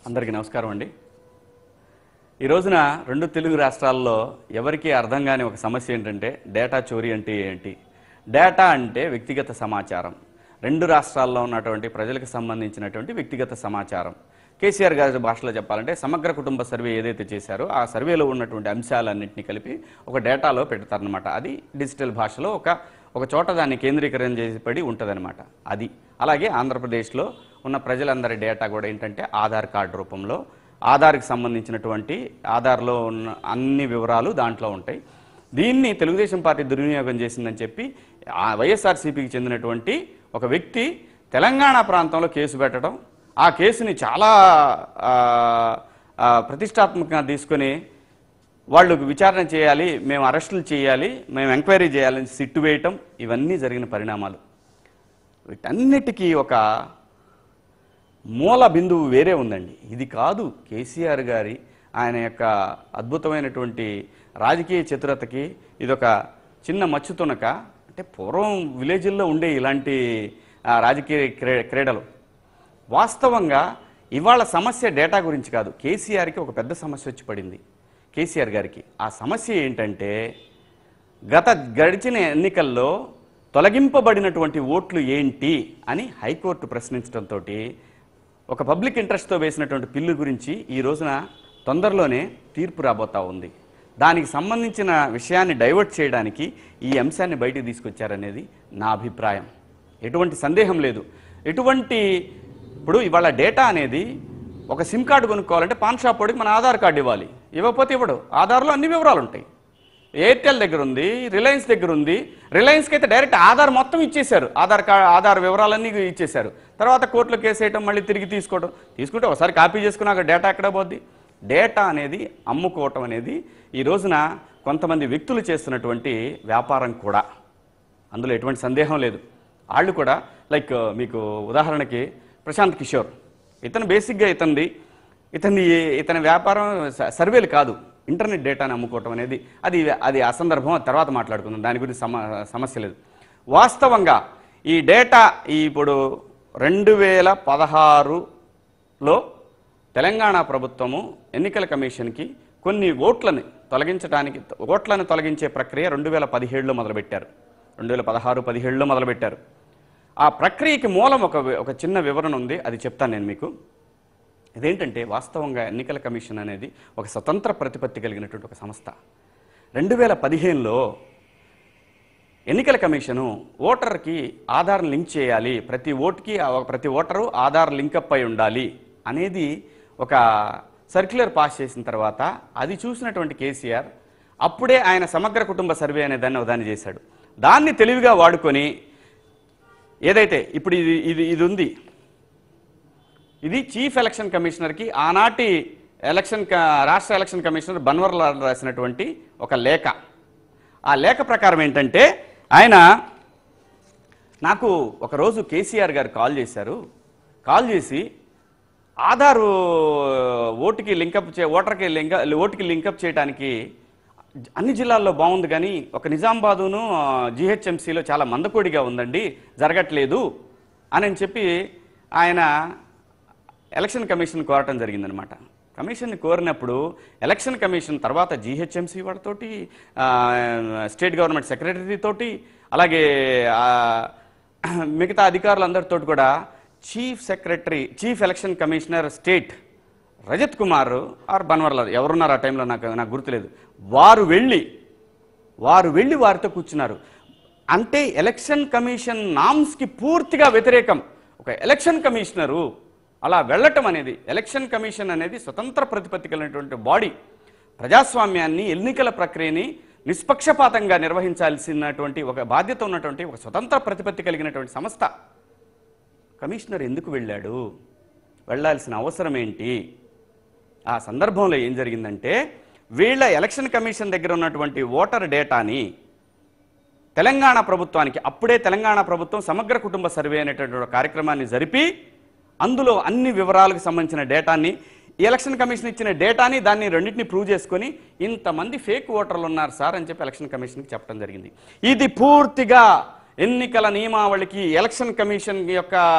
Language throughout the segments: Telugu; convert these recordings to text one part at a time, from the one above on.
అందరికీ నమస్కారం అండి ఈ రోజున రెండు తెలుగు రాష్ట్రాల్లో ఎవరికీ అర్థం కాని ఒక సమస్య ఏంటంటే డేటా చోరీ అంటే ఏంటి డేటా అంటే వ్యక్తిగత సమాచారం రెండు రాష్ట్రాల్లో ఉన్నటువంటి ప్రజలకు సంబంధించినటువంటి వ్యక్తిగత సమాచారం కేసీఆర్ గారి భాషలో చెప్పాలంటే సమగ్ర కుటుంబ సర్వే ఏదైతే చేశారో ఆ సర్వేలో ఉన్నటువంటి అంశాలన్నింటినీ కలిపి ఒక డేటాలో పెడతారనమాట అది డిజిటల్ భాషలో ఒక ఒక చోట దాన్ని కేంద్రీకరణ చేసిపడి ఉంటుందన్నమాట అది అలాగే ఆంధ్రప్రదేశ్లో ఉన్న ప్రజలందరి డేటా కూడా ఏంటంటే ఆధార్ కార్డు రూపంలో ఆధార్కి సంబంధించినటువంటి ఆధార్లో ఉన్న అన్ని వివరాలు దాంట్లో ఉంటాయి దీన్ని తెలుగుదేశం పార్టీ దుర్వినియోగం చేసిందని చెప్పి ఆ వైఎస్ఆర్సీపీకి చెందినటువంటి ఒక వ్యక్తి తెలంగాణ ప్రాంతంలో కేసు పెట్టడం ఆ కేసుని చాలా ఆ, ఆ, ప్రతిష్టాత్మకంగా తీసుకొని వాళ్ళు విచారణ చేయాలి మేము అరెస్టులు చేయాలి మేము ఎంక్వైరీ చేయాలని సిట్టు వేయటం ఇవన్నీ జరిగిన పరిణామాలు వీటన్నిటికీ ఒక మూల బిందువు వేరే ఉందండి ఇది కాదు కేసీఆర్ గారి ఆయన యొక్క అద్భుతమైనటువంటి రాజకీయ చతురతకి ఇదొక చిన్న మచ్చు తునక అంటే పూర్వం విలేజ్ల్లో ఉండే ఇలాంటి ఆ, రాజకీయ క్రీ క్రీడలు వాస్తవంగా ఇవాళ సమస్య డేటా గురించి కాదు కేసీఆర్కి ఒక పెద్ద సమస్య వచ్చి పడింది కేసీఆర్ గారికి ఆ సమస్య ఏంటంటే గత గడిచిన ఎన్నికల్లో తొలగింపబడినటువంటి ఓట్లు ఏంటి అని హైకోర్టు ప్రశ్నించడంతో ఒక పబ్లిక్ ఇంట్రెస్ట్తో వేసినటువంటి పిల్లు గురించి ఈ రోజున తొందరలోనే తీర్పు రాబోతా ఉంది దానికి సంబంధించిన విషయాన్ని డైవర్ట్ చేయడానికి ఈ అంశాన్ని బయటికి తీసుకొచ్చారనేది నా అభిప్రాయం ఎటువంటి సందేహం లేదు ఎటువంటి ఇప్పుడు ఇవాళ డేటా అనేది ఒక సిమ్ కార్డు కొనుక్కోవాలంటే పాన్ షాప్ వాడికి మన ఆధార్ కార్డు ఇవ్వాలి ఇవ్వకపోతే ఇవ్వడు ఆధార్లో అన్ని వివరాలు ఉంటాయి ఎయిర్టెల్ దగ్గర ఉంది రిలయన్స్ దగ్గర ఉంది రిలయన్స్కి అయితే డైరెక్ట్ ఆధార్ మొత్తం ఇచ్చేశారు ఆధార్ కార్డ్ ఆధార్ వివరాలన్నీ ఇచ్చేశారు తర్వాత కోర్టులో కేసు వేయటం మళ్ళీ తిరిగి తీసుకోవడం తీసుకుంటే ఒకసారి కాపీ చేసుకున్నాక డేటా ఎక్కడ పోద్ది డేటా అనేది అమ్ముకోవటం అనేది ఈ రోజున కొంతమంది వ్యక్తులు చేస్తున్నటువంటి వ్యాపారం కూడా అందులో ఎటువంటి సందేహం లేదు వాళ్ళు కూడా లైక్ మీకు ఉదాహరణకి ప్రశాంత్ కిషోర్ ఇతను బేసిక్గా ఇతనిది ఇతని ఇతని వ్యాపారం స- సర్వేలు కాదు ఇంటర్నెట్ డేటాని అమ్ముకోవటం అనేది అది అది ఆ సందర్భం అది తర్వాత మాట్లాడుకుందాం దాని గురించి సమ సమస్య లేదు వాస్తవంగా ఈ డేటా ఈ ఇప్పుడు రెండు వేల పదహారులో తెలంగాణ ప్రభుత్వము ఎన్నికల కమిషన్కి కొన్ని ఓట్లని తొలగించడానికి ఓట్లను తొలగించే ప్రక్రియ రెండు వేల పదిహేడులో మొదలుపెట్టారు రెండు వేల పదహారు పదిహేడులో మొదలుపెట్టారు ఆ ప్రక్రియకి మూలం ఒక వి- ఒక చిన్న వివరణ ఉంది అది చెప్తాను నేను మీకు ఇదేంటంటే వాస్తవంగా ఎన్నికల కమిషన్ అనేది ఒక స్వతంత్ర ప్రతిపత్తి కలిగినటువంటి ఒక సంస్థ రెండు వేల పదిహేనులో ఎన్నికల కమిషను ఓటర్కి ఆధార్ లింక్ చేయాలి ప్రతి ఓటుకి ఆ ఒక- ప్రతి ఓటరు ఆధార్ లింకప్ అయి ఉండాలి అనేది ఒక సర్క్యులర్ పాస్ చేసిన తర్వాత అది చూసినటువంటి కేసీఆర్ అప్పుడే ఆయన సమగ్ర కుటుంబ సర్వే అనే దాన్ని దాన్ని చేశాడు దాన్ని తెలివిగా వాడుకొని ఏదైతే ఇప్పుడు ఇది ఇది ఇది ఉంది ఇది చీఫ్ ఎలక్షన్ కమిషనర్కి ఆనాటి ఎలక్షన్ క- రాష్ట్ర ఎలక్షన్ కమిషనర్ బన్వర్లాల్ రాసినటువంటి ఒక లేఖ ఆ లేఖ ప్రకారం ఏంటంటే ఆయన నాకు ఒకరోజు కేసీఆర్ గారు కాల్ చేశారు కాల్ చేసి ఆధార్ ఓటుకి లింకప్ చే ఓటర్కి లింక ఓటుకి లింకప్ చేయడానికి అన్ని జిల్లాల్లో బాగుంది కానీ ఒక నిజామాబాదును జిహెచ్ఎంసీలో చాలా మందకోడిగా ఉందండి జరగట్లేదు అని చెప్పి ఆయన ఎలక్షన్ కమిషన్ కోరటం జరిగిందనమాట కమిషన్ని కోరినప్పుడు ఎలక్షన్ కమిషన్ తర్వాత జీహెచ్ఎంసీ వాడితోటి ఆ, స్టేట్ గవర్నమెంట్ సెక్రటరీ తోటి అలాగే ఆ, మిగతా అధికారులందరితో కూడా chief secretary chief election commissioner state Rajat Kumar R Bhanwarlal ఎవరున్నారు ఆ టైంలో నాకు నాకు గుర్తులేదు వారు వెళ్ళి వారు వెళ్ళి వారితో కూర్చున్నారు అంటే ఎలక్షన్ కమిషన్ నామ్స్కి పూర్తిగా వ్యతిరేకం ఒక ఎలక్షన్ కమిషనరు అలా వెళ్ళటం అనేది ఎలక్షన్ కమిషన్ అనేది స్వతంత్ర ప్రతిపత్తి కలిగినటువంటి బాడీ ప్రజాస్వామ్యాన్ని ఎన్నికల ప్రక్రియని నిష్పక్షపాతంగా నిర్వహించాల్సినటువంటి ఒక బాధ్యత ఉన్నటువంటి ఒక స్వతంత్ర ప్రతిపత్తి కలిగినటువంటి సంస్థ కమిషనర్ ఎందుకు వెళ్ళాడు వెళ్ళాల్సిన అవసరం ఏంటి ఆ సందర్భంలో ఏం జరిగిందంటే వీళ్ళ ఎలక్షన్ కమిషన్ దగ్గర ఉన్నటువంటి ఓటర్ డేటాని తెలంగాణ ప్రభుత్వానికి అప్పుడే తెలంగాణ ప్రభుత్వం సమగ్ర కుటుంబ సర్వే అనేటటువంటి ఒక కార్యక్రమాన్ని జరిపి అందులో అన్ని వివరాలకు సంబంధించిన డేటాని ఈ ఎలక్షన్ కమిషన్ ఇచ్చిన డేటాని దాన్ని రెండింటిని ప్రూవ్ చేసుకొని ఇంతమంది ఫేక్ ఓటర్లు ఉన్నారు సార్ అని చెప్పి ఎలక్షన్ కమిషన్కి చెప్పడం జరిగింది ఇది పూర్తిగా ఎన్నికల నియమావళికి ఎలక్షన్ కమిషన్ యొక్క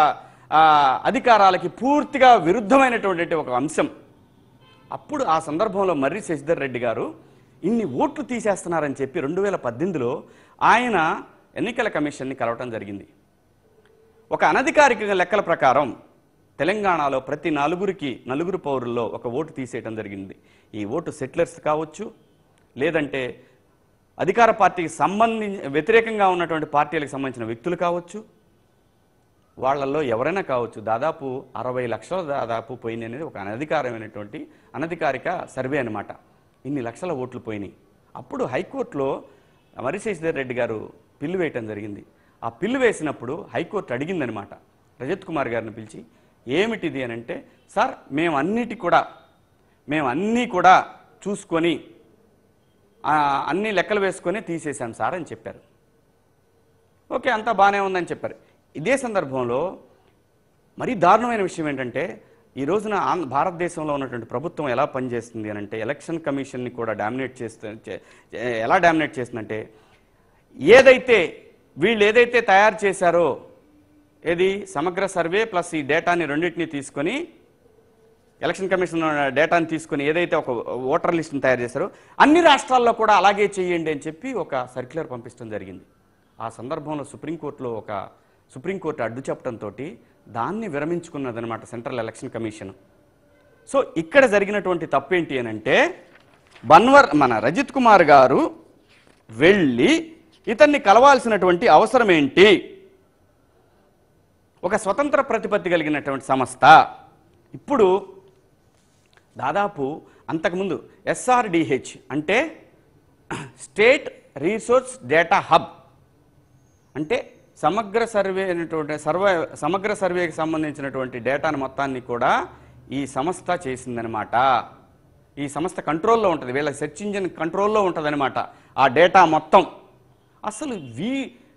ఆ, అధికారాలకి పూర్తిగా విరుద్ధమైనటువంటి ఒక అంశం అప్పుడు ఆ సందర్భంలో మర్రి శశిధర్ రెడ్డి గారు ఇన్ని ఓట్లు తీసేస్తున్నారని చెప్పి రెండు వేల పద్దెనిమిదిలో ఆయన ఎన్నికల కమిషన్ని కలవటం జరిగింది ఒక అనధికారిక లెక్కల ప్రకారం తెలంగాణలో ప్రతి నలుగురికి నలుగురు పౌరుల్లో ఒక ఓటు తీసేయటం జరిగింది ఈ ఓటు సెటిలర్స్ కావచ్చు లేదంటే అధికార పార్టీకి సంబంధించి వ్యతిరేకంగా ఉన్నటువంటి పార్టీలకు సంబంధించిన వ్యక్తులు కావచ్చు వాళ్ళల్లో ఎవరైనా కావచ్చు దాదాపు అరవై లక్షల దాదాపు పోయినాయి అనేది ఒక అనధికారమైనటువంటి అనధికారిక సర్వే అన్నమాట ఇన్ని లక్షల ఓట్లు పోయినాయి అప్పుడు హైకోర్టులో మరిశేషధర్ రెడ్డి గారు పిల్లు వేయటం జరిగింది ఆ పిల్లు వేసినప్పుడు హైకోర్టు అడిగిందనమాట రజత్ కుమార్ గారిని పిలిచి ఏమిటిది అని అంటే సార్ మేము అన్నిటి కూడా మేము అన్నీ కూడా చూసుకొని ఆ, అన్ని లెక్కలు వేసుకొని తీసేశాం సార్ అని చెప్పారు ఓకే అంతా బాగానే ఉందని చెప్పారు ఇదే సందర్భంలో మరీ దారుణమైన విషయం ఏంటంటే ఈ రోజున ఆంధ్ర భారతదేశంలో ఉన్నటువంటి ప్రభుత్వం ఎలా పనిచేస్తుంది అని అంటే ఎలక్షన్ కమిషన్ని కూడా డామినేట్ చేస్తూ చే- చే- ఎలా డామినేట్ చేస్తుందంటే ఏదైతే వీళ్ళు ఏదైతే తయారు చేశారో ఏది సమగ్ర సర్వే ప్లస్ ఈ డేటాని రెండింటిని తీసుకొని ఎలక్షన్ కమిషన్ డేటాని తీసుకొని ఏదైతే ఒక ఓటర్ లిస్ట్ని తయారు చేశారో అన్ని రాష్ట్రాల్లో కూడా అలాగే చేయండి అని చెప్పి ఒక సర్క్యులర్ పంపించడం జరిగింది ఆ సందర్భంలో సుప్రీంకోర్టులో ఒక సుప్రీంకోర్టు అడ్డు చెప్పడంతో దాన్ని విరమించుకున్నదనమాట సెంట్రల్ ఎలక్షన్ కమిషన్ సో ఇక్కడ జరిగినటువంటి తప్పేంటి అని అంటే బన్వర్ మన రజిత్ కుమార్ గారు వెళ్ళి ఇతన్ని కలవాల్సినటువంటి అవసరం ఏంటి ఒక స్వతంత్ర ప్రతిపత్తి కలిగినటువంటి సంస్థ ఇప్పుడు దాదాపు అంతకుముందు ఎస్ఆర్డిహెచ్ అంటే స్టేట్ రీసోర్స్ డేటా హబ్ అంటే సమగ్ర సర్వే అయినటువంటి సర్వే సమగ్ర సర్వేకి సంబంధించినటువంటి డేటాను మొత్తాన్ని కూడా ఈ సంస్థ చేసిందనమాట ఈ సంస్థ కంట్రోల్లో ఉంటుంది వీళ్ళ సెర్చ్ ఇంజిన్ కంట్రోల్లో ఉంటుందన్నమాట ఆ డేటా మొత్తం అసలు వీ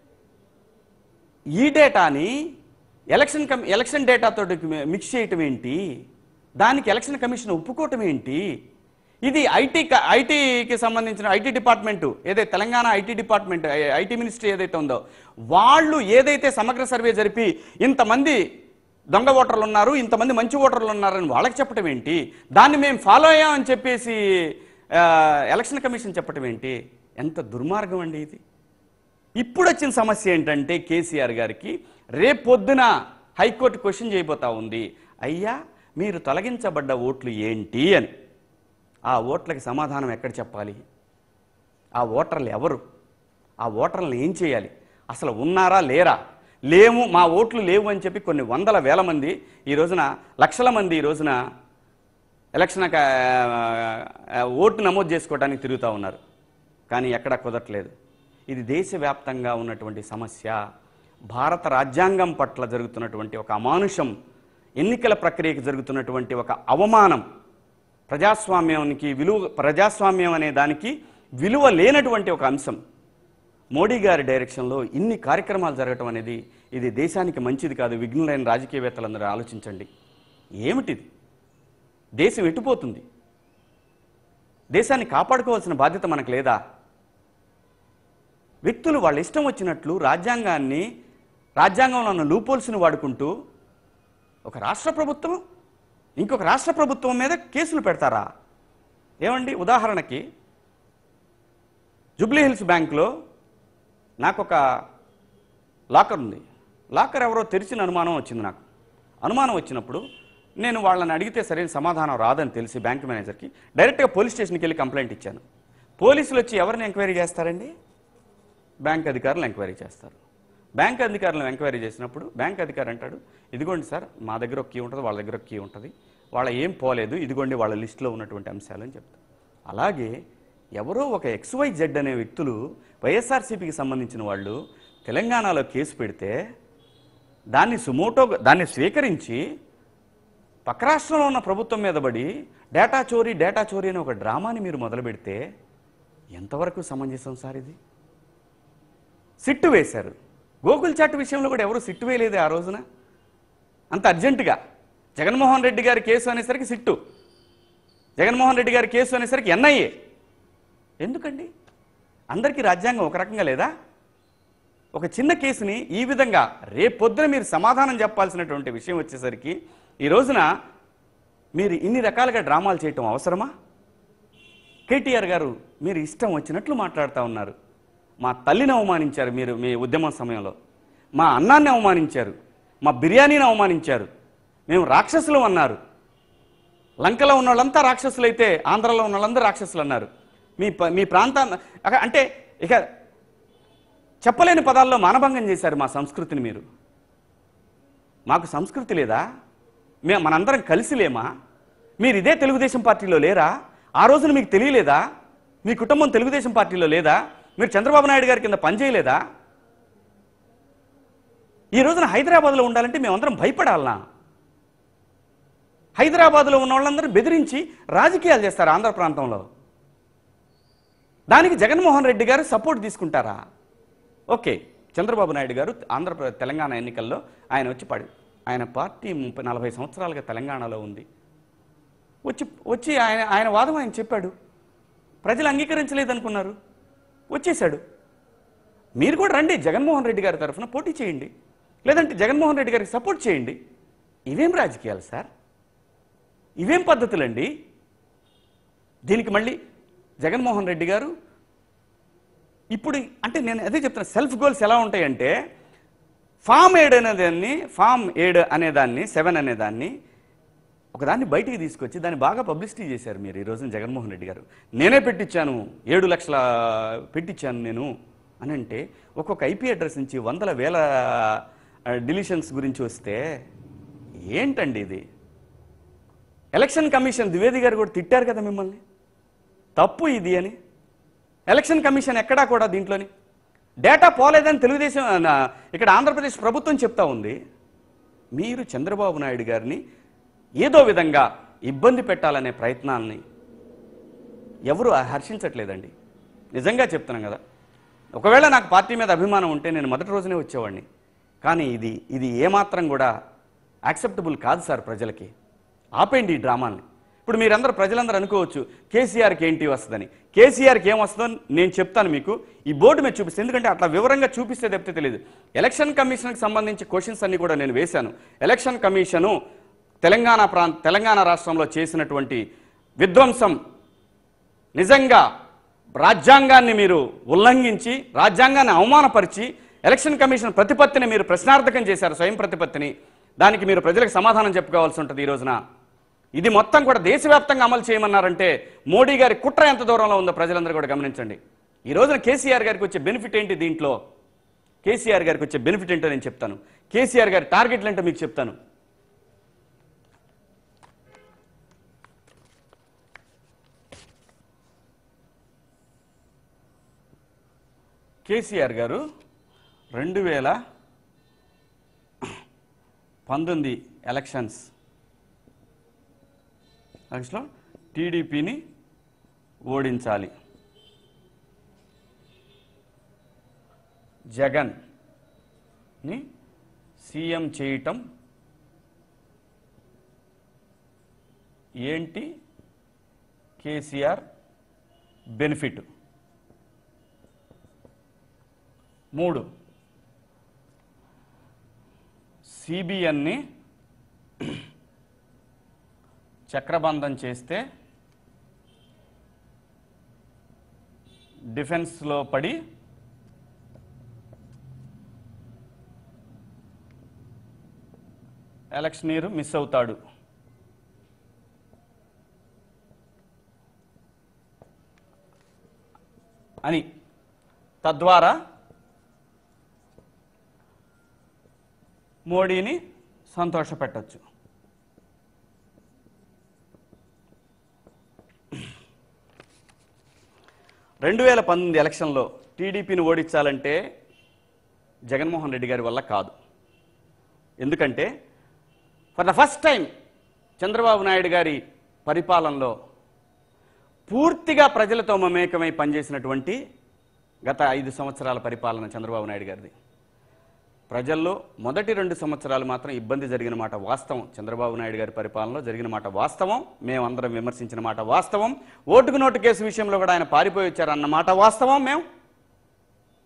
ఈ డేటాని ఎలక్షన్ కమి ఎలక్షన్ డేటాతో మిక్స్ చేయటం ఏంటి దానికి ఎలక్షన్ కమిషన్ ఒప్పుకోవటం ఏంటి ఇది ఐటీ క- ఐటీకి సంబంధించిన ఐటీ డిపార్ట్మెంటు ఏదైతే తెలంగాణ ఐటీ డిపార్ట్మెంట్ ఐ- ఐటీ మినిస్ట్రీ ఏదైతే ఉందో వాళ్ళు ఏదైతే సమగ్ర సర్వే జరిపి ఇంతమంది దొంగ ఓటర్లు ఉన్నారు ఇంతమంది మంచి ఓటర్లు ఉన్నారని వాళ్ళకి చెప్పటం ఏంటి దాన్ని మేము ఫాలో అయ్యామని చెప్పేసి ఆ, ఎలక్షన్ కమిషన్ చెప్పటం ఏంటి ఎంత దుర్మార్గం అండి ఇది ఇప్పుడు వచ్చిన సమస్య ఏంటంటే కేసీఆర్ గారికి రేపొద్దున హైకోర్టు క్వశ్చన్ చేయబోతా ఉంది అయ్యా మీరు తొలగించబడ్డ ఓట్లు ఏంటి అని ఆ ఓట్లకి సమాధానం ఎక్కడ చెప్పాలి ఆ ఓటర్లు ఎవరు ఆ ఓటర్లను ఏం చేయాలి అసలు ఉన్నారా లేరా లేము మా ఓట్లు లేవు అని చెప్పి కొన్ని వందల వేల మంది ఈ రోజున లక్షల మంది ఈ రోజున ఎలక్షన్ క- ఆ, ఓటు నమోదు చేసుకోవడానికి తిరుగుతూ ఉన్నారు కానీ ఎక్కడా కుదరట్లేదు ఇది దేశవ్యాప్తంగా ఉన్నటువంటి సమస్య భారత రాజ్యాంగం పట్ల జరుగుతున్నటువంటి ఒక అమానుషం ఎన్నికల ప్రక్రియకు జరుగుతున్నటువంటి ఒక అవమానం ప్రజాస్వామ్యానికి విలువ ప్రజాస్వామ్యం అనే దానికి విలువ లేనటువంటి ఒక అంశం మోడీ గారి డైరెక్షన్లో ఇన్ని కార్యక్రమాలు జరగటం అనేది ఇది దేశానికి మంచిది కాదు విఘ్నులైన రాజకీయవేత్తలందరూ ఆలోచించండి ఏమిటిది దేశం ఎటుపోతుంది దేశాన్ని కాపాడుకోవాల్సిన బాధ్యత మనకు లేదా వ్యక్తులు వాళ్ళ ఇష్టం వచ్చినట్లు రాజ్యాంగాన్ని రాజ్యాంగంలో ఉన్న లూపోల్స్ని వాడుకుంటూ ఒక రాష్ట్ర ప్రభుత్వం ఇంకొక రాష్ట్ర ప్రభుత్వం మీద కేసులు పెడతారా ఏమండి ఉదాహరణకి జూబ్లీ హిల్స్ బ్యాంక్లో నాకు ఒక లాకర్ ఉంది లాకర్ ఎవరో తెరిచిన అనుమానం వచ్చింది నాకు అనుమానం వచ్చినప్పుడు నేను వాళ్ళని అడిగితే సరైన సమాధానం రాదని తెలిసి బ్యాంక్ మేనేజర్కి డైరెక్ట్గా పోలీస్ స్టేషన్కి వెళ్ళి కంప్లైంట్ ఇచ్చాను పోలీసులు వచ్చి ఎవరిని ఎంక్వైరీ చేస్తారండి బ్యాంక్ అధికారులు ఎంక్వైరీ చేస్తారు బ్యాంక్ అధికారులను ఎంక్వైరీ చేసినప్పుడు బ్యాంక్ అధికారి అంటాడు ఇదిగోండి సార్ మా దగ్గర ఒక కీ ఉంటుంది వాళ్ళ దగ్గర ఒక కీ ఉంటుంది వాళ్ళ ఏం పోలేదు ఇదిగోండి వాళ్ళ లిస్టులో ఉన్నటువంటి అంశాలు అని చెప్తారు అలాగే ఎవరో ఒక ఎక్స్వై జెడ్ అనే వ్యక్తులు వైఎస్ఆర్సీపీకి సంబంధించిన వాళ్ళు తెలంగాణలో కేసు పెడితే దాన్ని సుమోటో దాన్ని స్వీకరించి పక్క రాష్ట్రంలో ఉన్న ప్రభుత్వం మీద పడి డేటా చోరీ డేటా చోరీ అనే ఒక డ్రామాని మీరు మొదలు పెడితే ఎంతవరకు సమంజసం సార్ ఇది సిట్టు వేశారు గోకుల్ చాట్ విషయంలో కూడా ఎవరు సిట్టు వేయలేదు ఆ రోజున అంత అర్జెంటుగా జగన్మోహన్ రెడ్డి గారి కేసు అనేసరికి సిట్టు జగన్మోహన్ రెడ్డి గారి కేసు అనేసరికి ఎన్ఐఏ ఎందుకండి అందరికీ రాజ్యాంగం ఒక రకంగా లేదా ఒక చిన్న కేసుని ఈ విధంగా రేపొద్దున మీరు సమాధానం చెప్పాల్సినటువంటి విషయం వచ్చేసరికి ఈ రోజున మీరు ఇన్ని రకాలుగా డ్రామాలు చేయటం అవసరమా కేటీఆర్ గారు మీరు ఇష్టం వచ్చినట్లు మాట్లాడుతూ ఉన్నారు మా తల్లిని అవమానించారు మీరు మీ ఉద్యమం సమయంలో మా అన్నాన్ని అవమానించారు మా బిర్యానీని అవమానించారు మేము రాక్షసులు అన్నారు లంకలో ఉన్న వాళ్ళంతా రాక్షసులైతే ఆంధ్రలో ఉన్న వాళ్ళందరూ రాక్షసులు అన్నారు మీ ప- మీ ప్రాంతాన్ని అక- అంటే ఇక చెప్పలేని పదాల్లో మానభంగం చేశారు మా సంస్కృతిని మీరు మాకు సంస్కృతి లేదా మేము మనందరం కలిసి లేమా మీరు ఇదే తెలుగుదేశం పార్టీలో లేరా ఆ రోజున మీకు తెలియలేదా మీ కుటుంబం తెలుగుదేశం పార్టీలో లేదా మీరు చంద్రబాబు నాయుడు గారి కింద పనిచేయలేదా ఈ రోజున హైదరాబాద్లో ఉండాలంటే మేమందరం భయపడాలనా హైదరాబాద్లో ఉన్న వాళ్ళందరూ బెదిరించి రాజకీయాలు చేస్తారు ఆంధ్ర ప్రాంతంలో దానికి జగన్మోహన్ రెడ్డి గారు సపోర్ట్ తీసుకుంటారా ఓకే చంద్రబాబు నాయుడు గారు ఆంధ్ర తెలంగాణ ఎన్నికల్లో ఆయన వచ్చి పడి ఆయన పార్టీ ముప్పై నలభై సంవత్సరాలుగా తెలంగాణలో ఉంది వచ్చి వచ్చి ఆయన ఆయన వాదం ఆయన చెప్పాడు ప్రజలు అంగీకరించలేదనుకున్నారు వచ్చేశాడు మీరు కూడా రండి జగన్మోహన్ రెడ్డి గారి తరఫున పోటీ చేయండి లేదంటే జగన్మోహన్ రెడ్డి గారికి సపోర్ట్ చేయండి ఇవేం రాజకీయాలు సార్ ఇవేం పద్ధతులండి దీనికి మళ్ళీ జగన్మోహన్ రెడ్డి గారు ఇప్పుడు అంటే నేను అదే చెప్తున్నా సెల్ఫ్ గోల్స్ ఎలా ఉంటాయంటే ఫామ్ ఎయిడ్ అనేదాన్ని ఫామ్ ఎయిడ్ అనేదాన్ని సెవెన్ అనేదాన్ని ఒకదాన్ని బయటికి తీసుకొచ్చి దాన్ని బాగా పబ్లిసిటీ చేశారు మీరు ఈ రోజున జగన్మోహన్ రెడ్డి గారు నేనే పెట్టించాను ఏడు లక్షల పెట్టించాను నేను అని అంటే ఒక్కొక్క ఐపీ అడ్రస్ నుంచి వందల వేల డిలిషన్స్ గురించి వస్తే ఏంటండి ఇది ఎలక్షన్ కమిషన్ ద్వివేది గారు కూడా తిట్టారు కదా మిమ్మల్ని తప్పు ఇది అని ఎలక్షన్ కమిషన్ ఎక్కడా కూడా దీంట్లోని డేటా పోలేదని తెలుగుదేశం నా- ఇక్కడ ఆంధ్రప్రదేశ్ ప్రభుత్వం చెప్తా ఉంది మీరు చంద్రబాబు నాయుడు గారిని ఏదో విధంగా ఇబ్బంది పెట్టాలనే ప్రయత్నాల్ని ఎవరు హర్షించట్లేదండి నిజంగా చెప్తున్నాం కదా ఒకవేళ నాకు పార్టీ మీద అభిమానం ఉంటే నేను మొదటి రోజునే వచ్చేవాడిని కానీ ఇది ఇది ఏమాత్రం కూడా యాక్సెప్టబుల్ కాదు సార్ ప్రజలకి ఆపేయండి ఈ డ్రామాల్ని ఇప్పుడు మీరందరూ ప్రజలందరూ అనుకోవచ్చు కేసీఆర్కి ఏంటి వస్తుందని కేసీఆర్కి ఏం వస్తుందో నేను చెప్తాను మీకు ఈ బోర్డు మీద చూపిస్తే ఎందుకంటే అట్లా వివరంగా చూపిస్తే తప్పితే తెలియదు ఎలక్షన్ కమిషన్కి సంబంధించి క్వశ్చన్స్ అన్ని కూడా నేను వేశాను ఎలక్షన్ కమిషను తెలంగాణ ప్రాంత తెలంగాణ రాష్ట్రంలో చేసినటువంటి విధ్వంసం నిజంగా రాజ్యాంగాన్ని మీరు ఉల్లంఘించి రాజ్యాంగాన్ని అవమానపరిచి ఎలక్షన్ కమిషన్ ప్రతిపత్తిని మీరు ప్రశ్నార్థకం చేశారు స్వయం ప్రతిపత్తిని దానికి మీరు ప్రజలకు సమాధానం చెప్పుకోవాల్సి ఉంటుంది ఈ రోజున ఇది మొత్తం కూడా దేశవ్యాప్తంగా అమలు చేయమన్నారంటే మోడీ గారి కుట్ర ఎంత దూరంలో ఉందో ప్రజలందరూ కూడా గమనించండి ఈ రోజున కేసీఆర్ గారికి వచ్చే బెనిఫిట్ ఏంటి దీంట్లో కేసీఆర్ గారికి వచ్చే బెనిఫిట్ ఏంటో నేను చెప్తాను కేసీఆర్ గారి టార్గెట్లు ఏంటో మీకు చెప్తాను కేసీఆర్ గారు రెండు వేల పంతొమ్మిది ఎలక్షన్స్ ఎలక్షన్లో టీడీపీని ఓడించాలి జగన్ని సీఎం చేయటం ఏంటి కేసీఆర్ బెనిఫిట్ మూడు సిబిఎన్ని చక్రబంధం చేస్తే డిఫెన్స్లో పడి ఎలక్షనీరు మిస్ అవుతాడు అని తద్వారా మోడీని సంతోషపెట్టచ్చు రెండు వేల పంతొమ్మిది ఎలక్షన్లో టీడీపీని ఓడించాలంటే జగన్మోహన్ రెడ్డి గారి వల్ల కాదు ఎందుకంటే for the first time Chandrababu Naidu గారి పరిపాలనలో పూర్తిగా ప్రజలతో మమేకమై పనిచేసినటువంటి గత ఐదు సంవత్సరాల పరిపాలన చంద్రబాబు నాయుడు గారిది ప్రజల్లో మొదటి రెండు సంవత్సరాలు మాత్రం ఇబ్బంది జరిగిన మాట వాస్తవం చంద్రబాబు నాయుడు గారి పరిపాలనలో జరిగిన మాట వాస్తవం మేమందరం విమర్శించిన మాట వాస్తవం ఓటుకు నోటు కేసు విషయంలో కూడా ఆయన పారిపోయి వచ్చారన్న మాట వాస్తవం మేము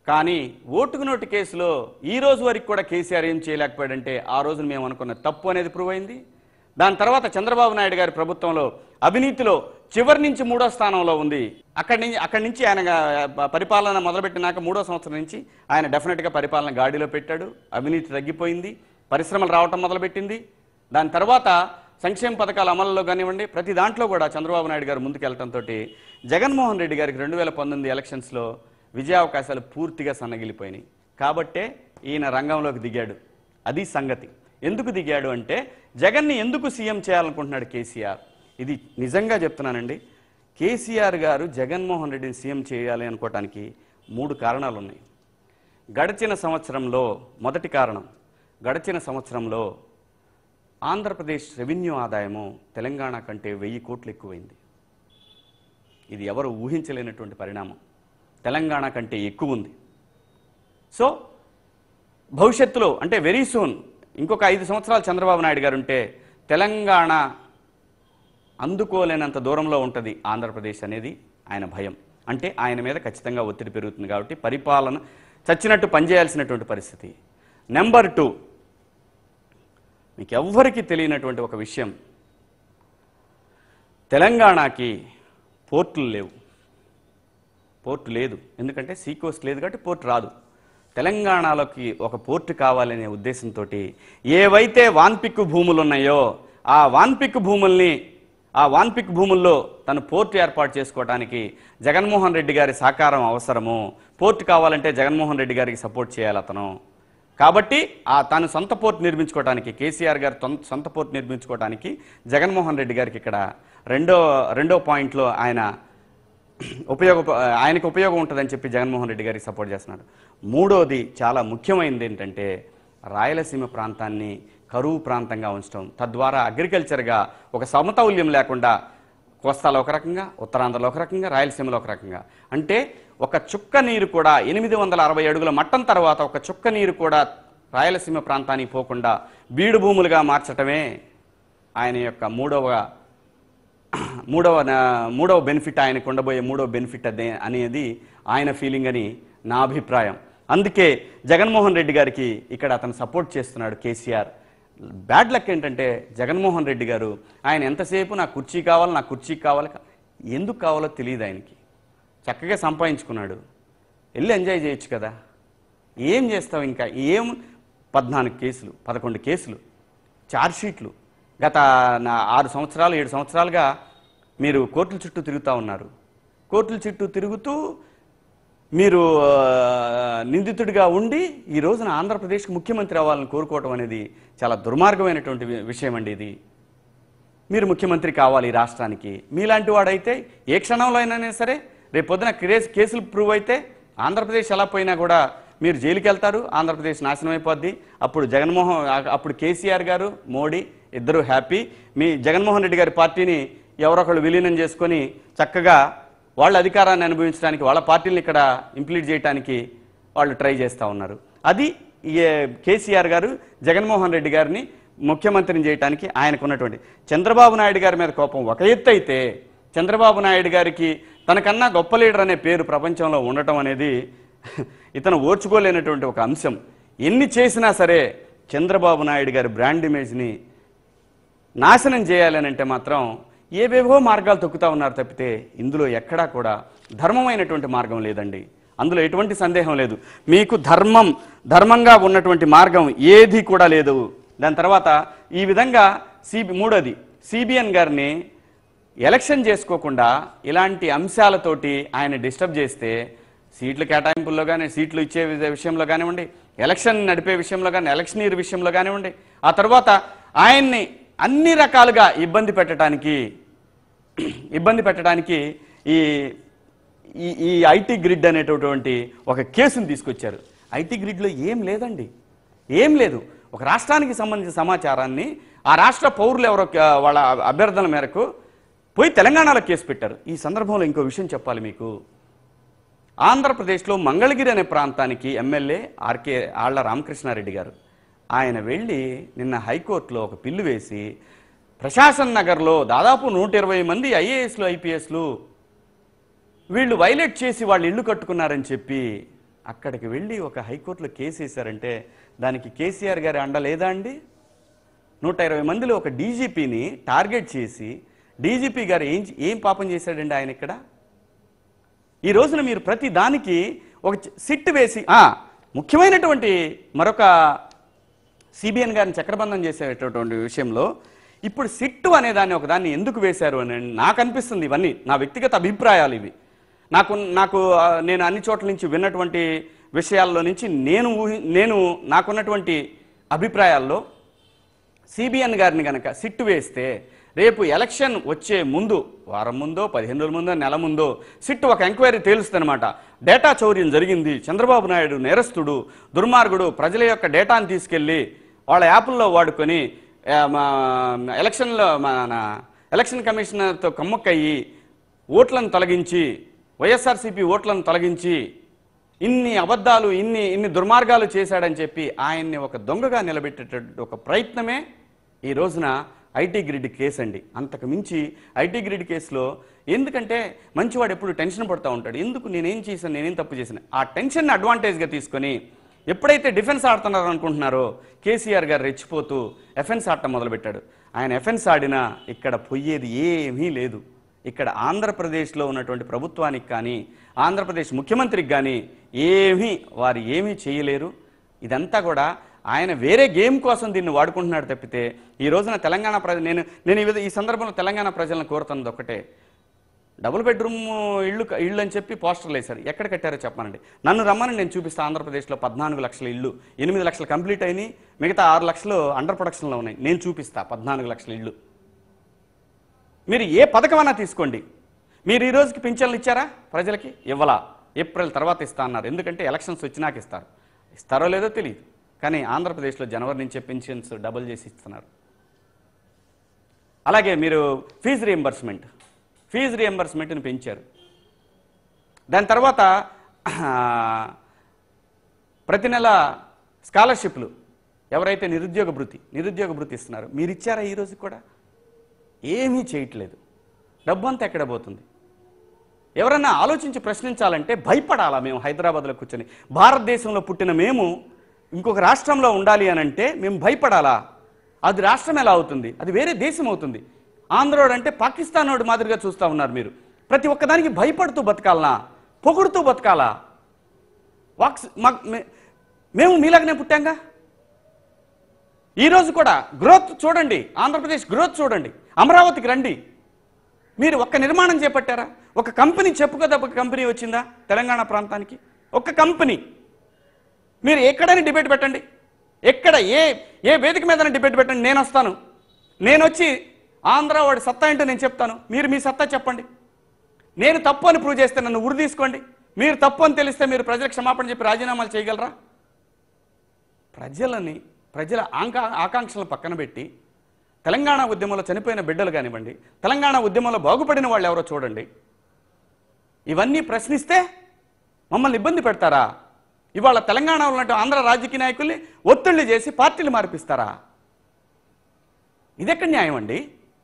కానీ ఓటుకు నోటు కేసులో ఈ రోజు వరకు కూడా కేసీఆర్ ఏం చేయలేకపోయాడంటే ఆ రోజున మేము అనుకున్న తప్పు అనేది ప్రూవ్ అయింది దాని తర్వాత చంద్రబాబు నాయుడు గారి ప్రభుత్వంలో అవినీతిలో చివరి నుంచి మూడో స్థానంలో ఉంది అక్కడి నుంచి అక్కడి నుంచి ఆయన గా- పరిపాలన మొదలుపెట్టినాక మూడో సంవత్సరం నుంచి ఆయన డెఫినెట్గా పరిపాలన గాడిలో పెట్టాడు అవినీతి తగ్గిపోయింది పరిశ్రమలు రావటం మొదలుపెట్టింది దాని తర్వాత సంక్షేమ పథకాల అమలులో కానివ్వండి ప్రతి దాంట్లో కూడా చంద్రబాబు నాయుడు గారు ముందుకెళ్లడంతో జగన్మోహన్ రెడ్డి గారికి రెండు వేల పంతొమ్మిది ఎలక్షన్స్లో విజయావకాశాలు పూర్తిగా సన్నగిలిపోయినాయి కాబట్టే ఈయన రంగంలోకి దిగాడు అది సంగతి ఎందుకు దిగాడు అంటే జగన్ని ఎందుకు సీఎం చేయాలనుకుంటున్నాడు కేసీఆర్ ఇది నిజంగా చెప్తున్నానండి కేసీఆర్ గారు జగన్మోహన్ రెడ్డిని సీఎం చేయాలి అనుకోవటానికి మూడు కారణాలు ఉన్నాయి గడిచిన సంవత్సరంలో మొదటి కారణం గడిచిన సంవత్సరంలో ఆంధ్రప్రదేశ్ రెవెన్యూ ఆదాయము తెలంగాణ కంటే వెయ్యి కోట్లు ఎక్కువైంది ఇది ఎవరు ఊహించలేనటువంటి పరిణామం తెలంగాణ కంటే ఎక్కువ ఉంది సో భవిష్యత్తులో అంటే వెరీ సూన్ ఇంకొక ఐదు సంవత్సరాలు చంద్రబాబు నాయుడు గారు ఉంటే తెలంగాణ అందుకోలేనంత దూరంలో ఉంటుంది ఆంధ్రప్రదేశ్ అనేది ఆయన భయం అంటే ఆయన మీద ఖచ్చితంగా ఒత్తిడి పెరుగుతుంది కాబట్టి పరిపాలన చచ్చినట్టు పనిచేయాల్సినటువంటి పరిస్థితి నెంబర్ టూ మీకు ఎవ్వరికీ తెలియనటువంటి ఒక విషయం తెలంగాణకి పోర్టులు లేవు పోర్టు లేదు ఎందుకంటే సీ కోస్ట్ లేదు కాబట్టి పోర్టు రాదు తెలంగాణలోకి ఒక పోర్టు కావాలనే ఉద్దేశంతో ఏవైతే వాన్పిక్ భూములు ఉన్నాయో ఆ వాన్పిక్ భూముల్ని ఆ వాన్పిక్ భూముల్లో తను పోర్టు ఏర్పాటు చేసుకోవడానికి జగన్మోహన్ రెడ్డి గారి సహకారం అవసరము పోర్టు కావాలంటే జగన్మోహన్ రెడ్డి గారికి సపోర్ట్ చేయాలి అతను కాబట్టి ఆ తాను సొంత పోర్ట్ నిర్మించుకోవడానికి కేసీఆర్ గారు తొం- సొంత పోర్ట్ నిర్మించుకోవడానికి జగన్మోహన్ రెడ్డి గారికి ఇక్కడ రెండో రెండో పాయింట్లో ఆయన ఉపయోగ ఆయనకు ఉపయోగం ఉంటుందని చెప్పి జగన్మోహన్ రెడ్డి గారికి సపోర్ట్ చేస్తున్నాడు మూడోది చాలా ముఖ్యమైనది ఏంటంటే రాయలసీమ ప్రాంతాన్ని కరువు ప్రాంతంగా ఉంచడం తద్వారా అగ్రికల్చర్గా ఒక సమతౌల్యం లేకుండా కోస్తాలో ఒక రకంగా ఉత్తరాంధ్రలో ఒక రకంగా రాయలసీమలో ఒక రకంగా అంటే ఒక చుక్క నీరు కూడా ఎనిమిది వందల అరవై అడుగుల మట్టం తర్వాత ఒక చుక్క నీరు కూడా రాయలసీమ ప్రాంతానికి పోకుండా బీడు భూములుగా మార్చటమే ఆయన యొక్క మూడవ మూడవ నా- మూడవ బెనిఫిట్ ఆయనకు ఉండబోయే మూడవ బెనిఫిట్ అదే అనేది ఆయన ఫీలింగ్ అని నా అభిప్రాయం అందుకే జగన్మోహన్ రెడ్డి గారికి ఇక్కడ అతను సపోర్ట్ చేస్తున్నాడు కేసీఆర్ బ్యాడ్ లక్ ఏంటంటే జగన్మోహన్ రెడ్డి గారు ఆయన ఎంతసేపు నా కుర్చీ కావాలి నా కుర్చీ కావాలి ఎందుకు కావాలో తెలియదు ఆయనకి చక్కగా సంపాదించుకున్నాడు వెళ్ళి ఎంజాయ్ చేయొచ్చు కదా ఏం చేస్తావు ఇంకా ఏం పద్నాలుగు కేసులు పదకొండు కేసులు ఛార్జ్షీట్లు గత నా ఆరు సంవత్సరాలు ఏడు సంవత్సరాలుగా మీరు కోర్టుల చుట్టూ తిరుగుతూ ఉన్నారు కోర్టుల చుట్టూ తిరుగుతూ మీరు ఆ, నిందితుడిగా ఉండి ఈ రోజున ఆంధ్రప్రదేశ్కి ముఖ్యమంత్రి అవ్వాలని కోరుకోవటం అనేది చాలా దుర్మార్గమైనటువంటి వి- విషయం అండి ఇది మీరు ముఖ్యమంత్రి కావాలి ఈ రాష్ట్రానికి మీలాంటి వాడైతే ఏ క్షణంలో అయినా సరే రేపు పొద్దున కేసు కేసులు ప్రూవ్ అయితే ఆంధ్రప్రదేశ్ ఎలా పోయినా కూడా మీరు జైలుకి వెళ్తారు ఆంధ్రప్రదేశ్ నాశనం అయిపోద్ది అప్పుడు జగన్మోహన్ ఆ- అప్పుడు కేసీఆర్ గారు మోడీ ఇద్దరు హ్యాపీ మీ జగన్మోహన్ రెడ్డి గారి పార్టీని ఎవరొకళ్ళు విలీనం చేసుకొని చక్కగా వాళ్ళ అధికారాన్ని అనుభవించడానికి వాళ్ళ పార్టీని ఇక్కడ ఇంప్లీట్ చేయడానికి వాళ్ళు ట్రై చేస్తూ ఉన్నారు అది ఈ కేసీఆర్ గారు జగన్మోహన్ రెడ్డి గారిని ముఖ్యమంత్రిని చేయడానికి ఆయనకున్నటువంటి చంద్రబాబు నాయుడు గారి మీద కోపం ఒక ఎత్తు అయితే చంద్రబాబు నాయుడు గారికి తనకన్నా గొప్ప లీడర్ అనే పేరు ప్రపంచంలో ఉండటం అనేది ఇతను ఓర్చుకోలేనటువంటి ఒక అంశం ఎన్ని చేసినా సరే చంద్రబాబు నాయుడు గారి బ్రాండ్ ఇమేజ్ని నాశనం చేయాలని అంటే మాత్రం ఏవేవో మార్గాలు తొక్కుతా ఉన్నారు తప్పితే ఇందులో ఎక్కడా కూడా ధర్మమైనటువంటి మార్గం లేదండి అందులో ఎటువంటి సందేహం లేదు మీకు ధర్మం ధర్మంగా ఉన్నటువంటి మార్గం ఏది కూడా లేదు దాని తర్వాత ఈ విధంగా సిబి మూడోది సిబిఎన్ గారిని ఎలక్షన్ చేసుకోకుండా ఇలాంటి అంశాలతోటి ఆయన డిస్టర్బ్ చేస్తే సీట్ల కేటాయింపుల్లో కానీ సీట్లు ఇచ్చే విధ- విషయంలో కానివ్వండి ఎలక్షన్ నడిపే విషయంలో కానీ ఎలక్షనీర్ విషయంలో కానివ్వండి ఆ తర్వాత ఆయన్ని అన్ని రకాలుగా ఇబ్బంది పెట్టడానికి ఇబ్బంది పెట్టడానికి ఈ ఈ ఈ ఐటీ గ్రిడ్ అనేటటువంటి ఒక కేసును తీసుకొచ్చారు ఐటీ గ్రిడ్లో ఏం లేదండి ఏం లేదు ఒక రాష్ట్రానికి సంబంధించిన సమాచారాన్ని ఆ రాష్ట్ర పౌరులు ఎవరో క- వాళ్ళ అభ్యర్థన మేరకు పోయి తెలంగాణలో కేసు పెట్టారు ఈ సందర్భంలో ఇంకో విషయం చెప్పాలి మీకు ఆంధ్రప్రదేశ్లో మంగళగిరి అనే ప్రాంతానికి ఎమ్మెల్యే ఆర్కే ఆళ్ల రామకృష్ణారెడ్డి గారు ఆయన వెళ్ళి నిన్న హైకోర్టులో ఒక పిల్లు వేసి ప్రశాసన్ నగర్లో దాదాపు నూట ఇరవై మంది ఐఏఎస్లు ఐపీఎస్లు వీళ్ళు వైలేట్ చేసి వాళ్ళు ఇల్లు కట్టుకున్నారని చెప్పి అక్కడికి వెళ్ళి ఒక హైకోర్టులో కేసు వేశారంటే దానికి కేసీఆర్ గారి అండ లేదా అండి నూట ఇరవై మందిలో ఒక డీజీపీని టార్గెట్ చేసి డీజీపీ గారు ఏం ఏం పాపం చేశాడండి ఆయన ఇక్కడ ఈ రోజున మీరు ప్రతి దానికి ఒక చి- సిట్ వేసి ఆ, ముఖ్యమైనటువంటి మరొక సిబిఎన్ గారిని చక్రబంధం చేసేటటువంటి విషయంలో ఇప్పుడు సిట్టు అనే దాన్ని ఒక దాన్ని ఎందుకు వేశారు అని నాకు అనిపిస్తుంది ఇవన్నీ నా వ్యక్తిగత అభిప్రాయాలు ఇవి నాకు నాకు ఆ, నేను అన్ని చోట్ల నుంచి విన్నటువంటి విషయాల్లో నుంచి నేను ఊహి నేను నాకున్నటువంటి అభిప్రాయాల్లో సిబిఎన్ గారిని కనుక సిట్టు వేస్తే రేపు ఎలక్షన్ వచ్చే ముందు వారం ముందో పదిహేను రోజుల ముందో నెల ముందో సిట్టు ఒక ఎంక్వైరీ తేలుస్తుందన్నమాట డేటా చౌర్యం జరిగింది చంద్రబాబు నాయుడు నేరస్తుడు దుర్మార్గుడు ప్రజల యొక్క డేటాను తీసుకెళ్ళి వాళ్ళ యాప్ల్లో వాడుకొని ఆ, మా ఎలక్షన్లో మన ఎలక్షన్ కమిషనర్తో కమ్మక్కయ్యి ఓట్లను తొలగించి వైఎస్ఆర్సీపీ ఓట్లను తొలగించి ఇన్ని అబద్ధాలు ఇన్ని ఇన్ని దుర్మార్గాలు చేశాడని చెప్పి ఆయన్ని ఒక దొంగగా నిలబెట్టేటటువంటి ఒక ప్రయత్నమే ఈ రోజున ఐటీ గ్రిడ్ కేసు అండి అంతకు మించి ఐటీ గ్రిడ్ కేసులో ఎందుకంటే మంచివాడు ఎప్పుడు టెన్షన్ పడుతూ ఉంటాడు ఎందుకు నేనేం చేశాను నేనేం తప్పు చేశాను ఆ టెన్షన్ అడ్వాంటేజ్గా తీసుకొని ఎప్పుడైతే డిఫెన్స్ ఆడుతున్నారు అనుకుంటున్నారో కేసీఆర్ గారు రెచ్చిపోతూ ఎఫెన్స్ ఆడటం మొదలుపెట్టాడు ఆయన ఎఫెన్స్ ఆడినా ఇక్కడ పొయ్యేది ఏమీ లేదు ఇక్కడ ఆంధ్రప్రదేశ్లో ఉన్నటువంటి ప్రభుత్వానికి కానీ ఆంధ్రప్రదేశ్ ముఖ్యమంత్రికి కానీ ఏమీ వారు ఏమీ చేయలేరు ఇదంతా కూడా ఆయన వేరే గేమ్ కోసం దీన్ని వాడుకుంటున్నాడు తప్పితే ఈ రోజున తెలంగాణ ప్రజ నేను నేను ఈ విధ- ఈ సందర్భంలో తెలంగాణ ప్రజలను కోరుతున్నది ఒకటే డబుల్ బెడ్రూమ్ ఇల్లు ఇల్లు అని చెప్పి పోస్టర్లు వేశారు ఎక్కడ కట్టారో చెప్పమనండి నన్ను రమ్మని నేను చూపిస్తాను ఆంధ్రప్రదేశ్లో పద్నాలుగు లక్షల ఇల్లు ఎనిమిది లక్షలు కంప్లీట్ అయినాయి మిగతా ఆరు లక్షలు అండర్ ప్రొడక్షన్లో ఉన్నాయి నేను చూపిస్తా పద్నాలుగు లక్షల ఇల్లు మీరు ఏ పథకమైనా తీసుకోండి మీరు ఈ రోజుకి పింఛన్లు ఇచ్చారా ప్రజలకి ఇవ్వలా ఏప్రిల్ తర్వాత ఇస్తా అన్నారు ఎందుకంటే ఎలక్షన్స్ వచ్చినాక ఇస్తారు ఇస్తారో లేదో తెలియదు కానీ ఆంధ్రప్రదేశ్లో జనవరి నుంచే పెన్షన్స్ డబుల్ చేసి ఇస్తున్నారు అలాగే మీరు ఫీజు రియంబర్స్మెంట్ ఫీజు రియంబర్స్మెంట్ని పెంచారు దాని తర్వాత ఆ, ప్రతి నెల స్కాలర్షిప్లు ఎవరైతే నిరుద్యోగ భృతి నిరుద్యోగ భృతి ఇస్తున్నారు మీరు ఇచ్చారా ఈ రోజు కూడా ఏమీ చేయట్లేదు డబ్బు అంతా ఎక్కడ పోతుంది ఎవరన్నా ఆలోచించి ప్రశ్నించాలంటే భయపడాలా మేము హైదరాబాద్లో కూర్చొని భారతదేశంలో పుట్టిన మేము ఇంకొక రాష్ట్రంలో ఉండాలి అని అంటే మేము భయపడాలా అది రాష్ట్రం ఎలా అవుతుంది అది వేరే దేశం అవుతుంది ఆంధ్రోడు అంటే పాకిస్తాన్ వాడు మాదిరిగా చూస్తూ ఉన్నారు మీరు ప్రతి ఒక్కదానికి భయపడుతూ బతకాలనా పొగుడుతూ బతకాలా వాక్స్ మాకు మే- మేము మీలాగనే పుట్టాంగా ఈ రోజు కూడా గ్రోత్ చూడండి ఆంధ్రప్రదేశ్ గ్రోత్ చూడండి అమరావతికి రండి మీరు ఒక్క నిర్మాణం చేపట్టారా ఒక కంపెనీ చెప్పుకోదప్ప కంపెనీ వచ్చిందా తెలంగాణ ప్రాంతానికి ఒక్క కంపెనీ మీరు ఎక్కడైనా డిబేట్ పెట్టండి ఎక్కడ ఏ ఏ వేదిక మీద డిబేట్ పెట్టండి నేను వస్తాను నేను వచ్చి ఆంధ్ర వాడి సత్తా ఏంటో నేను చెప్తాను మీరు మీ సత్తా చెప్పండి నేను తప్పు అని ప్రూవ్ చేస్తే నన్ను ఉరి తీసుకోండి మీరు తప్పు అని తెలిస్తే మీరు ప్రజలకు క్షమాపణ చెప్పి రాజీనామాలు చేయగలరా ప్రజలని ప్రజల ఆంకా ఆకాంక్షలను పక్కన పెట్టి తెలంగాణ ఉద్యమంలో చనిపోయిన బిడ్డలు కానివ్వండి తెలంగాణ ఉద్యమంలో బాగుపడిన వాళ్ళు ఎవరో చూడండి ఇవన్నీ ప్రశ్నిస్తే మమ్మల్ని ఇబ్బంది పెడతారా ఇవాళ తెలంగాణలో ఉన్నట్టు ఆంధ్ర రాజకీయ నాయకుల్ని ఒత్తిళ్లు చేసి పార్టీలు మార్పిస్తారా ఇదెక్కడ న్యాయం అండి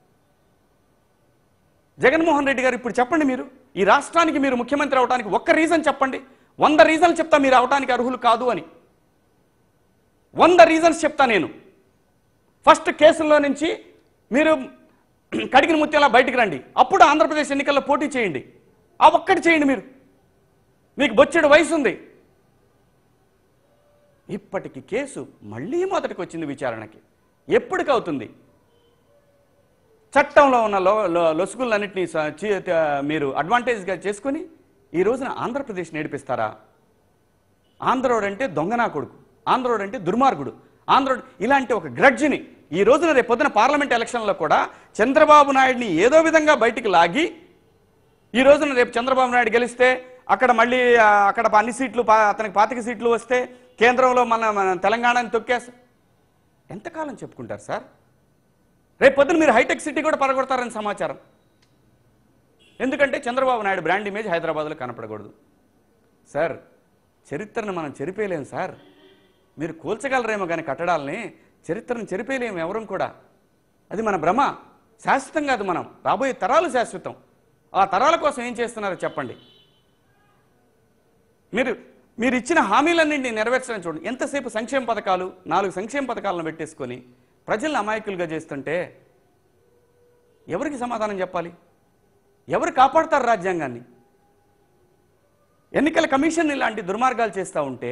జగన్మోహన్ రెడ్డి గారు ఇప్పుడు చెప్పండి మీరు ఈ రాష్ట్రానికి మీరు ముఖ్యమంత్రి అవడానికి ఒక్క రీజన్ చెప్పండి వంద రీజన్లు చెప్తా మీరు అవడానికి అర్హులు కాదు అని వంద రీజన్స్ చెప్తా నేను ఫస్ట్ కేసుల్లో నుంచి మీరు కడిగిన ముత్యంలా బయటికి రండి అప్పుడు ఆంధ్రప్రదేశ్ ఎన్నికల్లో పోటీ చేయండి ఆ ఒక్కటి చేయండి మీరు మీకు బొచ్చెడు వయసు ఉంది ఇప్పటికి కేసు మళ్ళీ మొదటికి వచ్చింది విచారణకి ఎప్పటికి అవుతుంది చట్టంలో ఉన్న లో లో- లొసుగులన్నింటినీ స- చీ- త- మీరు అడ్వాంటేజ్గా చేసుకొని ఈ రోజున ఆంధ్రప్రదేశ్ నేర్పిస్తారా ఆంధ్రోడు అంటే దొంగనా కొడుకు ఆంధ్రోడు అంటే దుర్మార్గుడు ఆంధ్రోడు ఇలాంటి ఒక గ్రడ్జిని ఈ రోజున రేపు పొద్దున పార్లమెంట్ ఎలక్షన్లో కూడా చంద్రబాబు నాయుడిని ఏదో విధంగా బయటికి లాగి ఈ రోజున రేపు చంద్రబాబు నాయుడు గెలిస్తే అక్కడ మళ్ళీ ఆ, అక్కడ అన్ని సీట్లు పా- అతనికి పాతిక సీట్లు వస్తే కేంద్రంలో మన మన తెలంగాణని తొక్కేస్తే ఎంతకాలం చెప్పుకుంటారు సార్ రేపు పొద్దున మీరు హైటెక్ సిటీ కూడా పడగొడతారని సమాచారం ఎందుకంటే చంద్రబాబు నాయుడు బ్రాండ్ ఇమేజ్ హైదరాబాద్లో కనపడకూడదు సార్ చరిత్రను మనం చెరిపేయలేం సార్ మీరు కూల్చగలరేమో కానీ కట్టడాలని చరిత్రను చెరిపేయలేము ఎవరం కూడా అది మన భ్రమ శాశ్వతం కాదు మనం రాబోయే తరాలు శాశ్వతం ఆ తరాల కోసం ఏం చేస్తున్నారో చెప్పండి మీరు మీరు ఇచ్చిన హామీలన్నింటినీ నెరవేర్చడం చూడండి ఎంతసేపు సంక్షేమ పథకాలు నాలుగు సంక్షేమ పథకాలను పెట్టేసుకొని ప్రజల్ని అమాయకులుగా చేస్తుంటే ఎవరికి సమాధానం చెప్పాలి ఎవరు కాపాడతారు రాజ్యాంగాన్ని ఎన్నికల కమిషన్ ఇలాంటి దుర్మార్గాలు చేస్తూ ఉంటే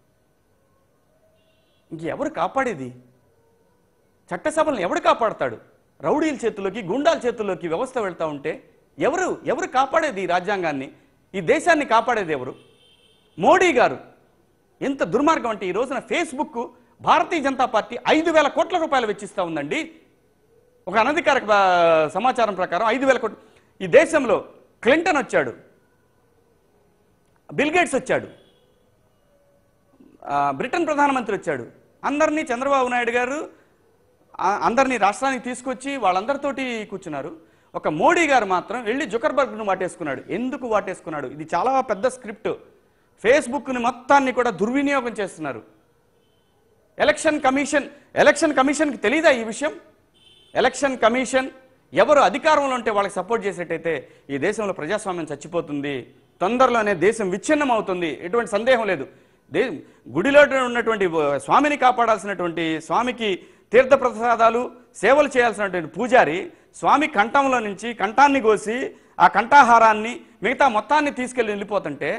ఇంకెవరు కాపాడేది చట్టసభలను ఎవడు కాపాడతాడు రౌడీల చేతుల్లోకి గుండాల చేతుల్లోకి వ్యవస్థ వెళ్తా ఉంటే ఎవరు ఎవరు కాపాడేది ఈ రాజ్యాంగాన్ని ఈ దేశాన్ని కాపాడేది ఎవరు మోడీ గారు ఎంత దుర్మార్గం అంటే ఈ రోజున ఫేస్బుక్ భారతీయ జనతా పార్టీ ఐదు వేల కోట్ల రూపాయలు వెచ్చిస్తూ ఉందండి ఒక అనధికారిక ఆ, సమాచారం ప్రకారం ఐదు వేల కోట్లు ఈ దేశంలో క్లింటన్ వచ్చాడు బిల్ గేట్స్ వచ్చాడు ఆ, బ్రిటన్ ప్రధానమంత్రి వచ్చాడు అందరినీ చంద్రబాబు నాయుడు గారు ఆ, అందరినీ రాష్ట్రానికి తీసుకొచ్చి వాళ్ళందరితోటి కూర్చున్నారు ఒక మోడీ గారు మాత్రం వెళ్ళి జుకర్బర్గ్ను వాటేసుకున్నాడు ఎందుకు వాటేసుకున్నాడు ఇది చాలా పెద్ద స్క్రిప్ట్ ఫేస్బుక్ని మొత్తాన్ని కూడా దుర్వినియోగం చేస్తున్నారు ఎలక్షన్ కమిషన్ ఎలక్షన్ కమిషన్కి తెలీదా ఈ విషయం ఎలక్షన్ కమిషన్ ఎవరు అధికారంలో ఉంటే వాళ్ళకి సపోర్ట్ చేసేటైతే ఈ దేశంలో ప్రజాస్వామ్యం చచ్చిపోతుంది తొందరలోనే దేశం విచ్ఛిన్నం అవుతుంది ఎటువంటి సందేహం లేదు దే గుడిలో ఉన్నటువంటి స్వామిని కాపాడాల్సినటువంటి స్వామికి తీర్థ ప్రసాదాలు సేవలు చేయాల్సినటువంటి పూజారి స్వామి కంఠంలో నుంచి కంఠాన్ని కోసి ఆ కంఠాహారాన్ని మిగతా మొత్తాన్ని తీసుకెళ్ళి వెళ్ళిపోతుంటే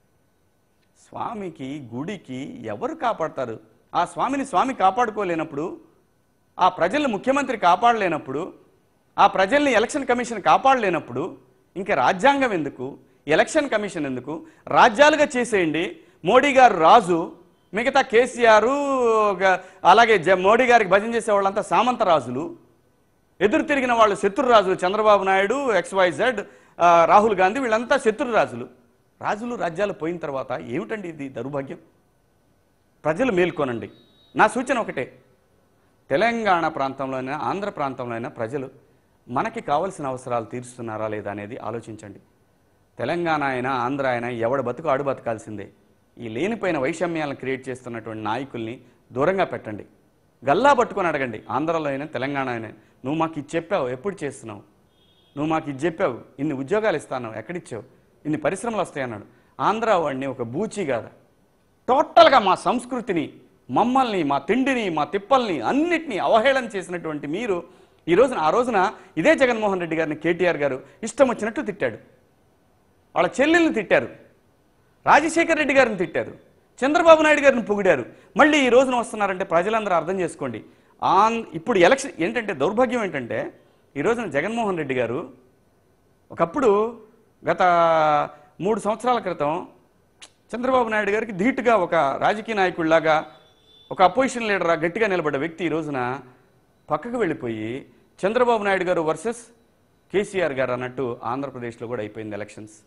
స్వామికి గుడికి ఎవరు కాపాడతారు ఆ స్వామిని స్వామి కాపాడుకోలేనప్పుడు ఆ ప్రజల్ని ముఖ్యమంత్రి కాపాడలేనప్పుడు ఆ ప్రజల్ని ఎలక్షన్ కమిషన్ కాపాడలేనప్పుడు ఇంకా రాజ్యాంగం ఎందుకు ఎలక్షన్ కమిషన్ ఎందుకు రాజ్యాలుగా చేసేయండి మోడీ గారు రాజు మిగతా కేసీఆర్ గ- అలాగే జ- మోడీ గారికి భజన చేసే వాళ్ళంతా సామంత రాజులు ఎదురు తిరిగిన వాళ్ళు శత్రురాజులు చంద్రబాబు నాయుడు ఎక్స్వైజెడ్ రాహుల్ గాంధీ వీళ్ళంతా శత్రురాజులు రాజులు రాజ్యాలు పోయిన తర్వాత ఏమిటండి ఇది దౌర్భాగ్యం ప్రజలు మేల్కొనండి నా సూచన ఒకటే తెలంగాణ ప్రాంతంలోనైనా ఆంధ్ర ప్రాంతంలోనైనా ప్రజలు మనకి కావలసిన అవసరాలు తీరుస్తున్నారా లేదా అనేది ఆలోచించండి తెలంగాణ అయినా ఆంధ్ర అయినా ఎవడ బతుకు ఆడు బతకాల్సిందే ఈ లేనిపోయిన వైషమ్యాలను క్రియేట్ చేస్తున్నటువంటి నాయకుల్ని దూరంగా పెట్టండి గల్లా పట్టుకొని అడగండి ఆంధ్రలో అయినా తెలంగాణ అయినా నువ్వు మాకు ఇది చెప్పావు ఎప్పుడు చేస్తున్నావు నువ్వు మాకు ఇది చెప్పావు ఇన్ని ఉద్యోగాలు ఇస్తాను ఎక్కడిచ్చావు ఇన్ని పరిశ్రమలు వస్తాయన్నాడు ఆంధ్ర వాడిని ఒక బూచి కాదా టోటల్గా మా సంస్కృతిని మమ్మల్ని మా తిండిని మా తిప్పల్ని అన్నిటినీ అవహేళన చేసినటువంటి మీరు ఈ రోజున ఆ రోజున ఇదే జగన్మోహన్ రెడ్డి గారిని కేటీఆర్ గారు ఇష్టం వచ్చినట్టు తిట్టాడు వాళ్ళ చెల్లెల్ని తిట్టారు రాజశేఖర్ రెడ్డి గారిని తిట్టారు చంద్రబాబు నాయుడు గారిని పొగిడారు మళ్ళీ ఈ రోజున వస్తున్నారంటే ప్రజలందరూ అర్థం చేసుకోండి ఆన్ ఇప్పుడు ఎలక్షన్ ఏంటంటే దౌర్భాగ్యం ఏంటంటే ఈ రోజున జగన్మోహన్ రెడ్డి గారు ఒకప్పుడు గత మూడు సంవత్సరాల క్రితం చంద్రబాబు నాయుడు గారికి ధీటుగా ఒక రాజకీయ నాయకుడిలాగా ఒక అపోజిషన్ లీడర్ గట్టిగా నిలబడ్డ వ్యక్తి ఈ రోజున పక్కకు వెళ్ళిపోయి చంద్రబాబు నాయుడు గారు వర్సెస్ కేసీఆర్ గారు అన్నట్టు ఆంధ్రప్రదేశ్లో కూడా అయిపోయింది ఎలక్షన్స్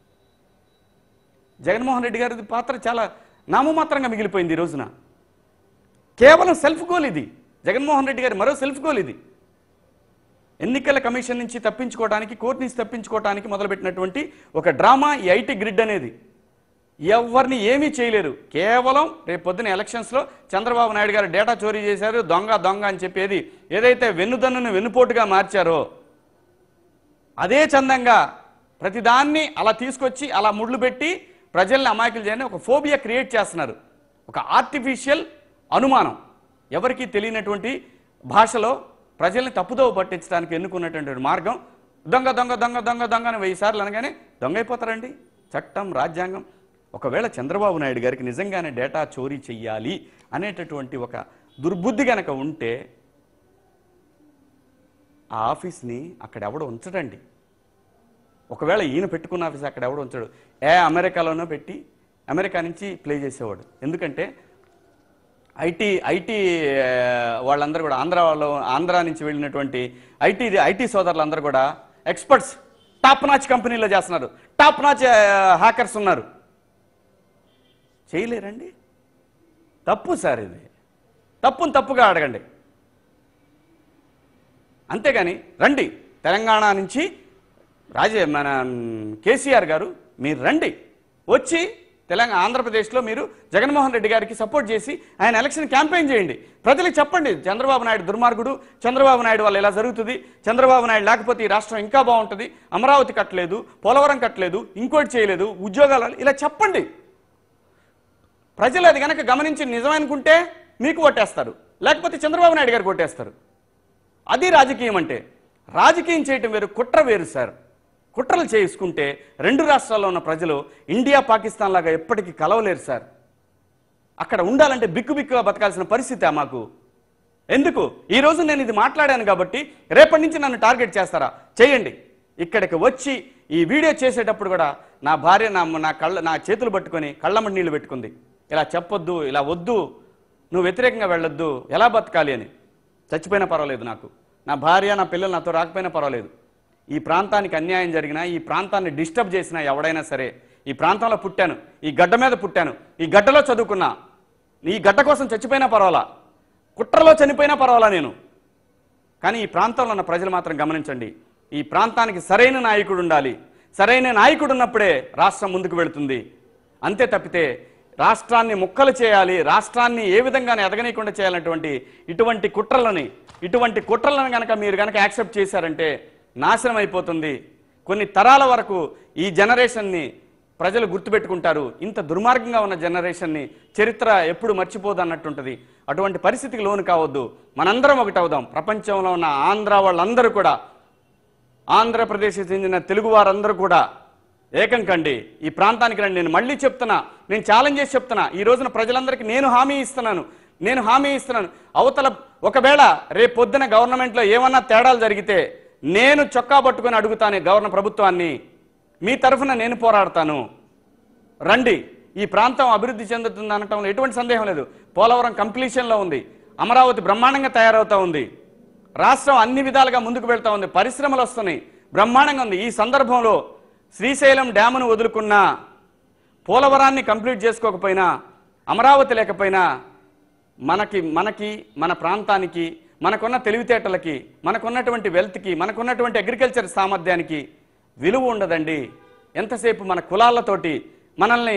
జగన్మోహన్ రెడ్డి గారి పాత్ర చాలా నామమాత్రంగా మిగిలిపోయింది ఈ రోజున కేవలం సెల్ఫ్ గోల్ ఇది జగన్మోహన్ రెడ్డి గారి మరో సెల్ఫ్ గోల్ ఇది ఎన్నికల కమిషన్ నుంచి తప్పించుకోవడానికి కోర్టు నుంచి తప్పించుకోవడానికి మొదలుపెట్టినటువంటి ఒక డ్రామా ఈ ఐటీ గ్రిడ్ అనేది ఎవరిని ఏమీ చేయలేరు కేవలం రేపు పొద్దున ఎలక్షన్స్లో చంద్రబాబు నాయుడు గారు డేటా చోరీ చేశారు దొంగ దొంగ అని చెప్పేది ఏదైతే వెన్నుదన్నును వెన్నుపోటుగా మార్చారో అదే చందంగా ప్రతిదాన్ని అలా తీసుకొచ్చి అలా ముళ్ళు పెట్టి ప్రజల్ని అమాయకులు చేయని ఒక ఫోబియా క్రియేట్ చేస్తున్నారు ఒక ఆర్టిఫిషియల్ అనుమానం ఎవరికీ తెలియనటువంటి భాషలో ప్రజల్ని తప్పుదోవ పట్టించడానికి ఎన్నుకున్నటువంటి మార్గం దొంగ దొంగ దొంగ దొంగ దొంగ అని వెయ్యి సార్లు అనగానే దొంగ అయిపోతారండి చట్టం రాజ్యాంగం ఒకవేళ చంద్రబాబు నాయుడు గారికి నిజంగానే డేటా చోరీ చెయ్యాలి అనేటటువంటి ఒక దుర్బుద్ధి గనక ఉంటే ఆ ఆఫీస్ని అక్కడ ఎవడో ఉంచడండి ఒకవేళ ఈయన పెట్టుకున్న ఆఫీస్ అక్కడ ఎవడో ఉంచాడు ఏ అమెరికాలోనో పెట్టి అమెరికా నుంచి ప్లే చేసేవాడు ఎందుకంటే ఐటీ ఐటీ వాళ్ళందరూ కూడా ఆంధ్ర వాళ్ళు ఆంధ్ర నుంచి వెళ్ళినటువంటి ఐటీ ఐటీ సోదరులందరూ కూడా ఎక్స్పర్ట్స్ టాప్ నాచ్ కంపెనీలో చేస్తున్నారు టాప్ నాచ్ హ్యాకర్స్ ఉన్నారు చేయలేరండి తప్పు సార్ ఇది తప్పుని తప్పుగా అడగండి అంతేగాని రండి తెలంగాణ నుంచి రాజే మన కేసీఆర్ గారు మీరు రండి వచ్చి తెలంగాణ ఆంధ్రప్రదేశ్లో మీరు జగన్మోహన్ రెడ్డి గారికి సపోర్ట్ చేసి ఆయన ఎలక్షన్ క్యాంపెయిన్ చేయండి ప్రజలకు చెప్పండి చంద్రబాబు నాయుడు దుర్మార్గుడు చంద్రబాబు నాయుడు వల్ల ఇలా జరుగుతుంది చంద్రబాబు నాయుడు లేకపోతే ఈ రాష్ట్రం ఇంకా బాగుంటుంది అమరావతి కట్టలేదు పోలవరం కట్టలేదు ఇంకోటి చేయలేదు ఉద్యోగాలు ఇలా చెప్పండి ప్రజలు అది గనక గమనించి నిజమనుకుంటే మీకు ఓటేస్తారు లేకపోతే చంద్రబాబు నాయుడు గారికి ఓటేస్తారు అది రాజకీయం అంటే రాజకీయం చేయటం వేరు కుట్ర వేరు సార్ కుట్రలు చేసుకుంటే రెండు రాష్ట్రాల్లో ఉన్న ప్రజలు ఇండియా పాకిస్తాన్ లాగా ఎప్పటికీ కలవలేరు సార్ అక్కడ ఉండాలంటే బిక్కు బిక్కుగా బతకాల్సిన పరిస్థితి మాకు ఎందుకు ఈ రోజు నేను ఇది మాట్లాడాను కాబట్టి రేపటి నుంచి నన్ను టార్గెట్ చేస్తారా చేయండి ఇక్కడికి వచ్చి ఈ వీడియో చేసేటప్పుడు కూడా నా భార్య నా నా కళ్ళ నా చేతులు పట్టుకొని కళ్ళమ్మడి నీళ్లు పెట్టుకుంది ఇలా చెప్పొద్దు ఇలా వద్దు నువ్వు వ్యతిరేకంగా వెళ్ళొద్దు ఎలా బతకాలి అని చచ్చిపోయినా పర్వాలేదు నాకు నా భార్య నా పిల్లలు నాతో రాకపోయినా పర్వాలేదు ఈ ప్రాంతానికి అన్యాయం జరిగినా ఈ ప్రాంతాన్ని డిస్టర్బ్ చేసినా ఎవడైనా సరే ఈ ప్రాంతంలో పుట్టాను ఈ గడ్డ మీద పుట్టాను ఈ గడ్డలో చదువుకున్నా ఈ గడ్డ కోసం చచ్చిపోయినా పర్వాలా కుట్రలో చనిపోయినా పర్వాలా నేను కానీ ఈ ప్రాంతంలో ఉన్న ప్రజలు మాత్రం గమనించండి ఈ ప్రాంతానికి సరైన నాయకుడు ఉండాలి సరైన నాయకుడు ఉన్నప్పుడే రాష్ట్రం ముందుకు వెళుతుంది అంతే తప్పితే రాష్ట్రాన్ని ముక్కలు చేయాలి రాష్ట్రాన్ని ఏ విధంగా ఎదగనీయకుండా చేయాలన్నటువంటి ఇటువంటి కుట్రలని ఇటువంటి కుట్రలను కనుక మీరు కనుక యాక్సెప్ట్ చేశారంటే నాశనం అయిపోతుంది కొన్ని తరాల వరకు ఈ జనరేషన్ని ప్రజలు గుర్తుపెట్టుకుంటారు ఇంత దుర్మార్గంగా ఉన్న జనరేషన్ని చరిత్ర ఎప్పుడు మర్చిపోదు అన్నట్టుంటది అటువంటి పరిస్థితికి లోను కావద్దు మనందరం ఒకటి అవుదాం ప్రపంచంలో ఉన్న ఆంధ్ర వాళ్ళందరూ కూడా ఆంధ్రప్రదేశ్కి చెందిన తెలుగు వారందరూ కూడా ఏకం కండి ఈ ప్రాంతానికి రండి నేను మళ్ళీ చెప్తున్నా నేను ఛాలెంజ్ చేసి చెప్తున్నా ఈ రోజున ప్రజలందరికీ నేను హామీ ఇస్తున్నాను నేను హామీ ఇస్తున్నాను అవతల ఒకవేళ రేపు పొద్దున గవర్నమెంట్లో ఏమన్నా తేడాలు జరిగితే నేను చొక్కా పట్టుకొని అడుగుతాను ఈ గవర్న ప్రభుత్వాన్ని మీ తరఫున నేను పోరాడతాను రండి ఈ ప్రాంతం అభివృద్ధి చెందుతుంది అనటంలో ఎటువంటి సందేహం లేదు పోలవరం కంప్లీషన్లో ఉంది అమరావతి బ్రహ్మాండంగా తయారవుతా ఉంది రాష్ట్రం అన్ని విధాలుగా ముందుకు వెళ్తా ఉంది పరిశ్రమలు వస్తున్నాయి బ్రహ్మాండంగా ఉంది ఈ సందర్భంలో శ్రీశైలం డ్యామును వదులుకున్న పోలవరాన్ని కంప్లీట్ చేసుకోకపోయినా అమరావతి లేకపోయినా మనకి మనకి మన ప్రాంతానికి మనకున్న తెలివితేటలకి మనకున్నటువంటి వెల్త్కి మనకున్నటువంటి అగ్రికల్చర్ సామర్థ్యానికి విలువ ఉండదండి ఎంతసేపు మన కులాలతోటి మనల్ని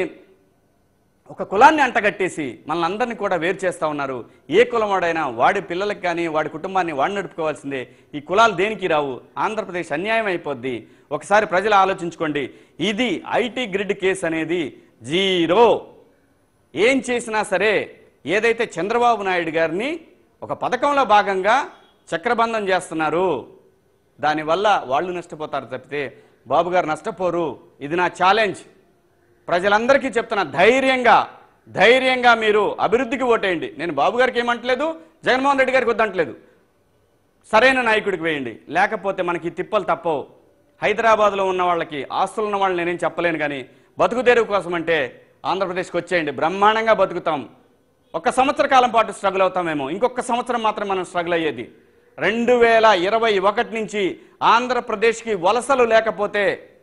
ఒక కులాన్ని అంటగట్టేసి మనల్ని అందరినీ కూడా వేరు చేస్తా ఉన్నారు ఏ కులం వాడైనా వాడి పిల్లలకి కానీ వాడి కుటుంబాన్ని వాడు నడుపుకోవాల్సిందే ఈ కులాలు దేనికి రావు ఆంధ్రప్రదేశ్ అన్యాయం అయిపోద్ది ఒకసారి ప్రజలు ఆలోచించుకోండి ఇది ఐటీ గ్రిడ్ కేసు అనేది జీరో ఏం చేసినా సరే ఏదైతే చంద్రబాబు నాయుడు గారిని ఒక పథకంలో భాగంగా చక్రబంధం చేస్తున్నారు దానివల్ల వాళ్ళు నష్టపోతారు తప్పితే బాబు గారు నష్టపోరు ఇది నా ఛాలెంజ్ ప్రజలందరికీ చెప్తున్నా ధైర్యంగా ధైర్యంగా మీరు అభివృద్ధికి ఓటేయండి నేను బాబు గారికి ఏమంటలేదు జగన్మోహన్ రెడ్డి గారికి వద్దంటలేదు సరైన నాయకుడికి వేయండి లేకపోతే మనకి ఈ తిప్పలు తప్పవు హైదరాబాద్లో ఉన్న వాళ్ళకి ఆస్తులు ఉన్న వాళ్ళని నేనేం చెప్పలేను కానీ బతుకు తెరువు కోసం అంటే ఆంధ్రప్రదేశ్కి వచ్చేయండి బ్రహ్మాండంగా బతుకుతాం ఒక సంవత్సర కాలం పాటు స్ట్రగుల్ అవుతామేమో ఇంకొక సంవత్సరం మాత్రం మనం స్ట్రగుల్ అయ్యేది రెండు వేల ఇరవై ఒకటి నుంచి ఆంధ్రప్రదేశ్కి వలసలు లేకపోతే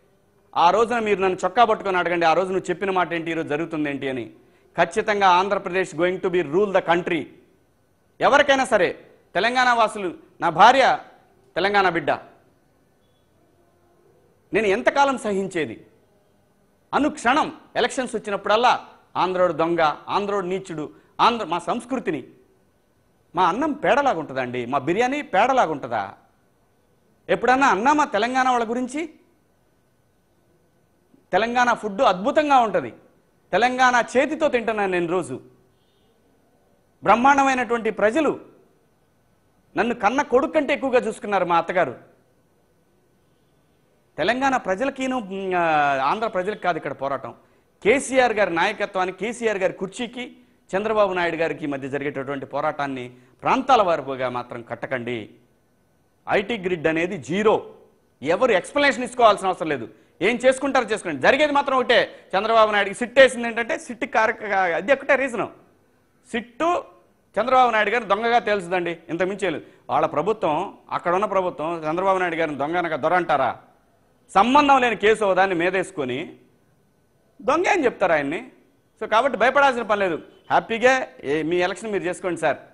ఆ రోజున మీరు నన్ను చొక్కా పట్టుకొని అడగండి ఆ రోజు నువ్వు చెప్పిన మాట ఏంటి ఈరోజు జరుగుతుంది ఏంటి అని ఖచ్చితంగా Andhra Pradesh going to be rule the country ఎవరికైనా సరే తెలంగాణ వాసులు నా భార్య తెలంగాణ బిడ్డ నేను ఎంతకాలం సహించేది అనుక్షణం ఎలక్షన్స్ వచ్చినప్పుడల్లా ఆంధ్రోడు దొంగ ఆంధ్రోడు నీచుడు ఆంధ్ర మా సంస్కృతిని మా అన్నం పేడలాగా ఉంటుందండి మా బిర్యానీ పేడలాగా ఉంటుందా ఎప్పుడన్నా అన్నామా తెలంగాణ వాళ్ళ గురించి తెలంగాణ ఫుడ్ అద్భుతంగా ఉంటుంది తెలంగాణ చేతితో తింటున్నాను నేను రోజు బ్రహ్మాండమైనటువంటి ప్రజలు నన్ను కన్న కొడుకు కంటే ఎక్కువగా చూసుకున్నారు మా అత్తగారు తెలంగాణ ప్రజలకిను మ్, ఆ, ఆంధ్ర ప్రజలకు కాదు ఇక్కడ పోరాటం కేసీఆర్ గారి నాయకత్వానికి కేసీఆర్ గారి కుర్చీకి చంద్రబాబు నాయుడు గారికి మధ్య జరిగేటటువంటి పోరాటాన్ని ప్రాంతాల వారుగా మాత్రం కట్టకండి ఐటీ గ్రిడ్ అనేది జీరో ఎవరు ఎక్స్ప్లెనేషన్ ఇచ్చుకోవాల్సిన అవసరం లేదు ఏం చేసుకుంటారో చేసుకోండి జరిగేది మాత్రం ఒకటే చంద్రబాబు నాయుడుకి సిట్ వేసింది ఏంటంటే సిట్ కారక అది ఒకటే రీజను సిట్టు చంద్రబాబు నాయుడు గారిని దొంగగా తెలుసుదండి ఇంత మించి లేదు. వాళ్ళ ప్రభుత్వం అక్కడ ఉన్న ప్రభుత్వం చంద్రబాబు నాయుడు గారిని దొంగనక దొర అంటారా సంబంధం లేని కేసు ఓ దాన్ని మీదేసుకొని దొంగ అని చెప్తారు ఆయన్ని సో కాబట్టి భయపడాల్సిన పని లేదు హ్యాపీగా ఏ- మీ ఎలక్షన్ మీరు చేసుకోండి సార్